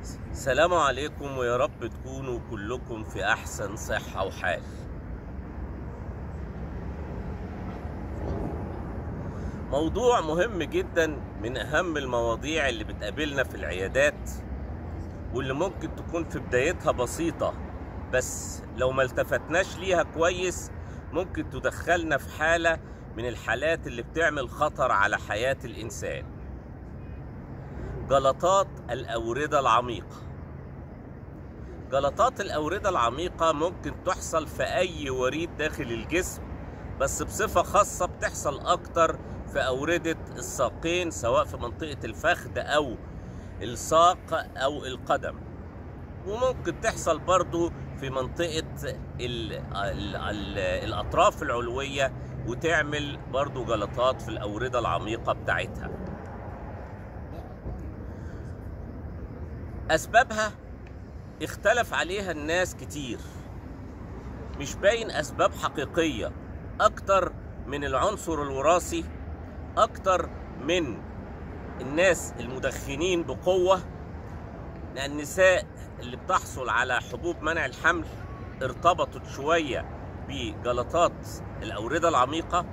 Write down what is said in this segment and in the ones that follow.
سلام عليكم ويا رب تكونوا كلكم في احسن صحة وحال موضوع مهم جدا من اهم المواضيع اللي بتقابلنا في العيادات واللي ممكن تكون في بدايتها بسيطة بس لو ما التفتناش ليها كويس ممكن تدخلنا في حالة من الحالات اللي بتعمل خطر على حياة الإنسان جلطات الأوردة العميقة جلطات الأوردة العميقة ممكن تحصل في أي وريد داخل الجسم بس بصفة خاصة بتحصل أكتر في أوردة الساقين سواء في منطقة الفخذ أو الساق أو القدم وممكن تحصل برضو في منطقة ال ال ال الأطراف العلوية وتعمل برضو جلطات في الأوردة العميقة بتاعتها أسبابها اختلف عليها الناس كتير مش باين أسباب حقيقية أكتر من العنصر الوراثي أكتر من الناس المدخنين بقوة لأن النساء اللي بتحصل على حبوب منع الحمل ارتبطت شوية بجلطات الأوردة العميقة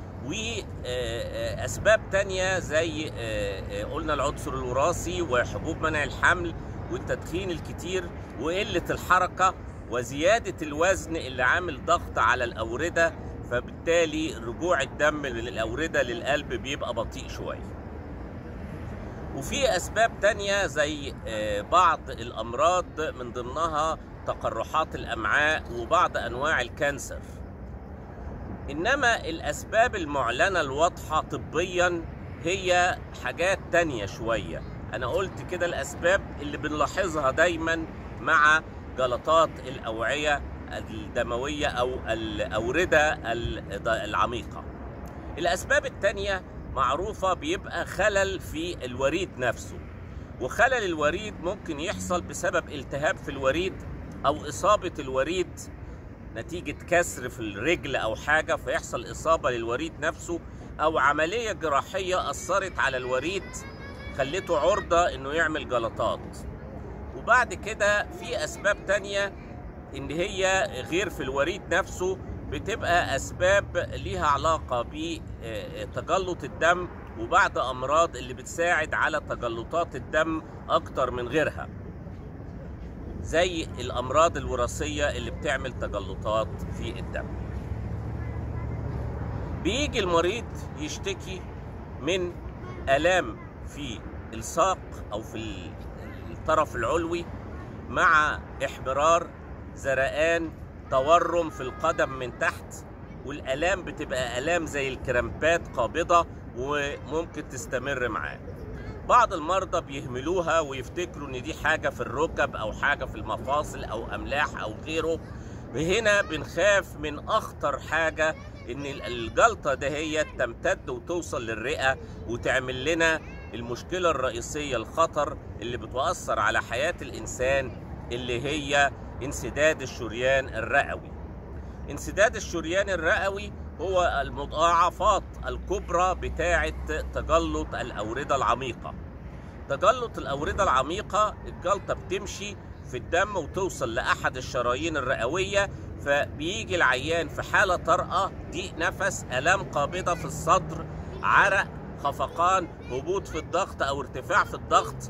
وأسباب تانية زي قلنا العنصر الوراثي وحبوب منع الحمل والتدخين الكتير وقلة الحركة وزيادة الوزن اللي عامل ضغط على الأوردة فبالتالي رجوع الدم من الأوردة للقلب بيبقى بطيء شوية وفي أسباب تانية زي بعض الأمراض من ضمنها تقرحات الأمعاء وبعض أنواع الكانسر إنما الأسباب المعلنة الواضحة طبيا هي حاجات تانية شوية أنا قلت كده الأسباب اللي بنلاحظها دايما مع جلطات الأوعية الدموية أو الأوردة العميقة الأسباب التانية معروفة بيبقى خلل في الوريد نفسه وخلل الوريد ممكن يحصل بسبب التهاب في الوريد أو إصابة الوريد نتيجة كسر في الرجل أو حاجة فيحصل إصابة للوريد نفسه أو عملية جراحية أثرت على الوريد خلته عرضة إنه يعمل جلطات وبعد كده في أسباب تانية إن هي غير في الوريد نفسه بتبقى أسباب ليها علاقة بتجلط الدم وبعض أمراض اللي بتساعد على تجلطات الدم أكتر من غيرها زي الأمراض الوراثية اللي بتعمل تجلطات في الدم بيجي المريض يشتكي من آلام في الساق أو في الطرف العلوي مع احمرار زرقان تورم في القدم من تحت والآلام بتبقى آلام زي الكرامبات قابضة وممكن تستمر معاه بعض المرضى بيهملوها ويفتكروا ان دي حاجة في الركب او حاجة في المفاصل او املاح او غيره هنا بنخاف من اخطر حاجة ان الجلطة دهيت تمتد وتوصل للرئة وتعمل لنا المشكلة الرئيسية الخطر اللي بتؤثر على حياة الانسان اللي هي انسداد الشريان الرئوي انسداد الشريان الرئوي هو المضاعفات الكبرى بتاعة تجلط الأوردة العميقة تجلط الأوردة العميقة الجلطة بتمشي في الدم وتوصل لأحد الشرايين الرئوية فبيجي العيان في حالة طارئة ضيق نفس آلام قابضة في الصدر عرق خفقان هبوط في الضغط أو ارتفاع في الضغط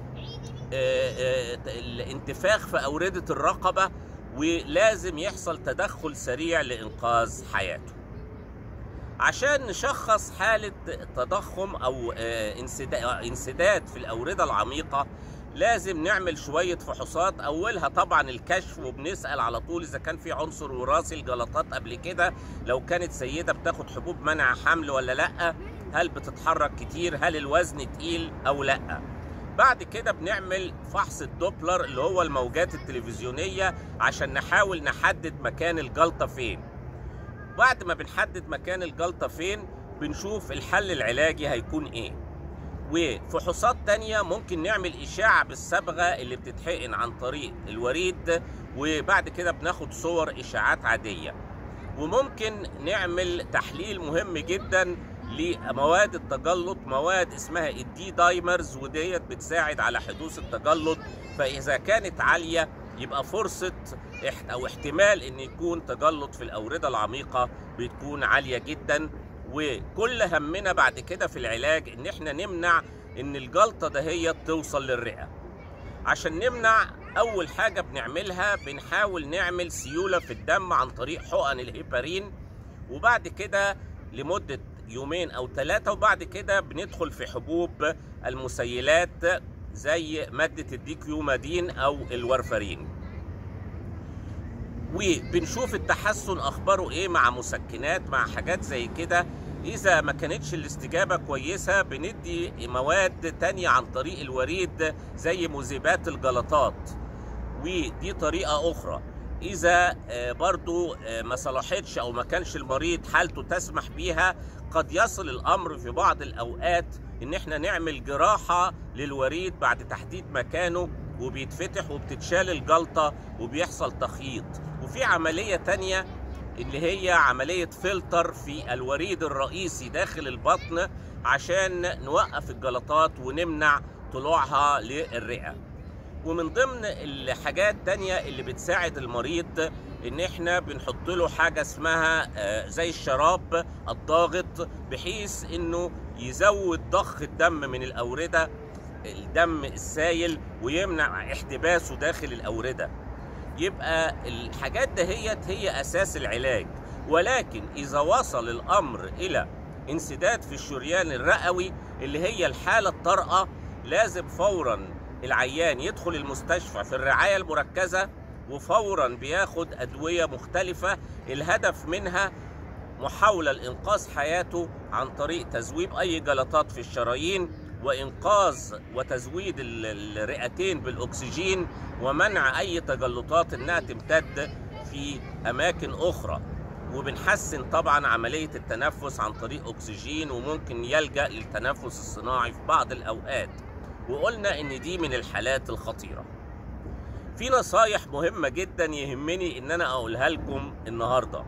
الانتفاخ في أوردة الرقبة ولازم يحصل تدخل سريع لإنقاذ حياته عشان نشخص حالة تضخم أو انسداد في الأوردة العميقة لازم نعمل شوية فحوصات أولها طبعا الكشف وبنسأل على طول إذا كان في عنصر وراثي الجلطات قبل كده لو كانت سيدة بتاخد حبوب منع حمل ولا لأ هل بتتحرك كتير هل الوزن تقيل أو لأ بعد كده بنعمل فحص الدوبلر اللي هو الموجات التلفزيونية عشان نحاول نحدد مكان الجلطة فين بعد ما بنحدد مكان الجلطة فين بنشوف الحل العلاجي هيكون ايه وفحوصات تانية ممكن نعمل إشاعة بالصبغة اللي بتتحقن عن طريق الوريد وبعد كده بناخد صور إشاعات عادية وممكن نعمل تحليل مهم جدا لمواد التجلط مواد اسمها الدي دايمرز وديت بتساعد على حدوث التجلط فاذا كانت عاليه يبقى فرصه اح- او احتمال ان يكون تجلط في الاورده العميقه بتكون عاليه جدا وكل همنا بعد كده في العلاج ان احنا نمنع ان الجلطه دهيت توصل للرئه عشان نمنع اول حاجه بنعملها بنحاول نعمل سيوله في الدم عن طريق حقن الهيبارين وبعد كده لمده يومين او ثلاثه وبعد كده بندخل في حبوب المسيلات زي ماده الديكيومادين او الورفارين وبنشوف التحسن اخباره ايه مع مسكنات مع حاجات زي كده اذا ما كانتش الاستجابه كويسه بندي مواد تانية عن طريق الوريد زي مذيبات الجلطات ودي طريقه اخرى اذا آه، برضو آه، ما صلحتش او ما كانش المريض حالته تسمح بيها قد يصل الامر في بعض الاوقات ان احنا نعمل جراحه للوريد بعد تحديد مكانه وبيتفتح وبتتشال الجلطه وبيحصل تخييط وفي عمليه تانية اللي هي عمليه فلتر في الوريد الرئيسي داخل البطن عشان نوقف الجلطات ونمنع طلوعها للرئه ومن ضمن الحاجات تانية اللي بتساعد المريض ان احنا بنحط له حاجة اسمها آه، زي الشراب الضاغط بحيث انه يزود ضخ الدم من الاوردة الدم السايل ويمنع احتباسه داخل الاوردة يبقى الحاجات دهيت هي اساس العلاج ولكن اذا وصل الامر الى انسداد في الشريان الرئوي اللي هي الحالة الطارئة لازم فورا العيان يدخل المستشفى في الرعاية المركزة وفورا بياخد أدوية مختلفة الهدف منها محاولة لإنقاذ حياته عن طريق تذويب أي جلطات في الشرايين وإنقاذ وتزويد ال- الرئتين بالأكسجين ومنع أي تجلطات إنها تمتد في أماكن أخرى وبنحسن طبعا عملية التنفس عن طريق أكسجين وممكن يلجأ للتنفس الصناعي في بعض الأوقات وقلنا إن دي من الحالات الخطيرة في نصايح مهمة جدا يهمني إن أنا أقولها لكم النهاردة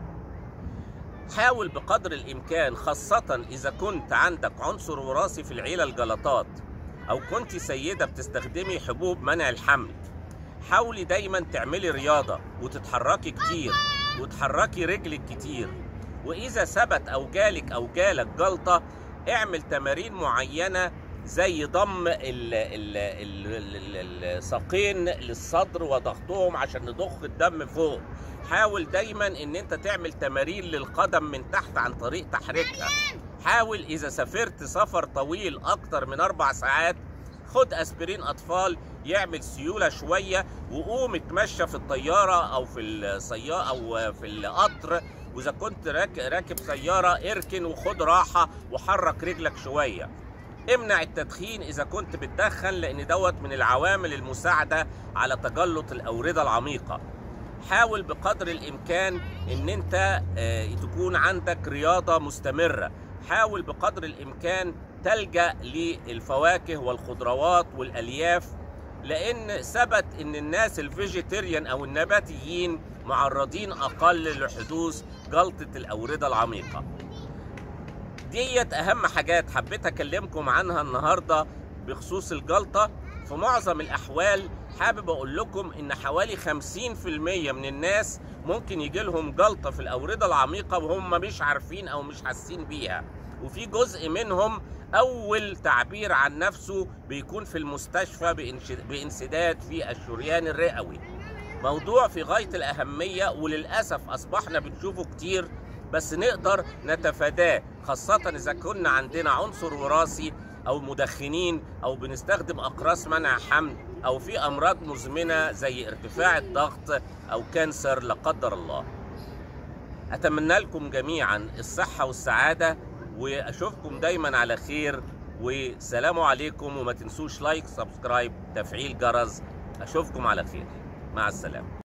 حاول بقدر الإمكان خاصة إذا كنت عندك عنصر وراثي في العيلة الجلطات أو كنت سيدة بتستخدمي حبوب منع الحمل حاولي دايما تعملي رياضة وتتحركي كتير وتحركي رجلك كتير وإذا ثبت أو جالك أو جالك جلطة اعمل تمارين معينة زي ضم ال- ال- ال- ال- ال- الساقين للصدر وضغطهم عشان نضخ الدم فوق حاول دايما ان انت تعمل تمارين للقدم من تحت عن طريق تحريكها حاول اذا سافرت سفر طويل اكتر من اربع ساعات خد اسبرين اطفال يعمل سيوله شويه وقوم اتمشى في الطياره او في السياره او في القطر واذا كنت راك- راكب سياره اركن وخد راحه وحرك رجلك شويه امنع التدخين اذا كنت بتدخن لان دوت من العوامل المساعده على تجلط الاورده العميقه حاول بقدر الامكان ان انت آه، تكون عندك رياضه مستمره حاول بقدر الامكان تلجا للفواكه والخضروات والالياف لان ثبت ان الناس الفيجيتيريان او النباتيين معرضين اقل لحدوث جلطه الاورده العميقه ديت اهم حاجات حبيت اكلمكم عنها النهارده بخصوص الجلطه في معظم الاحوال حابب اقول لكم ان حوالي 50% من الناس ممكن يجي لهم جلطه في الاورده العميقه وهم مش عارفين او مش حاسين بيها وفي جزء منهم اول تعبير عن نفسه بيكون في المستشفى بإنش- بانسداد في الشريان الرئوي موضوع في غايه الاهميه وللاسف اصبحنا بنشوفه كتير بس نقدر نتفاداه خاصة إذا كنا عندنا عنصر وراثي أو مدخنين أو بنستخدم أقراص منع حمل أو في أمراض مزمنة زي ارتفاع الضغط أو كانسر لا قدر الله. أتمنى لكم جميعا الصحة والسعادة وأشوفكم دايما على خير وسلام عليكم وما تنسوش لايك سبسكرايب تفعيل جرس أشوفكم على خير مع السلامة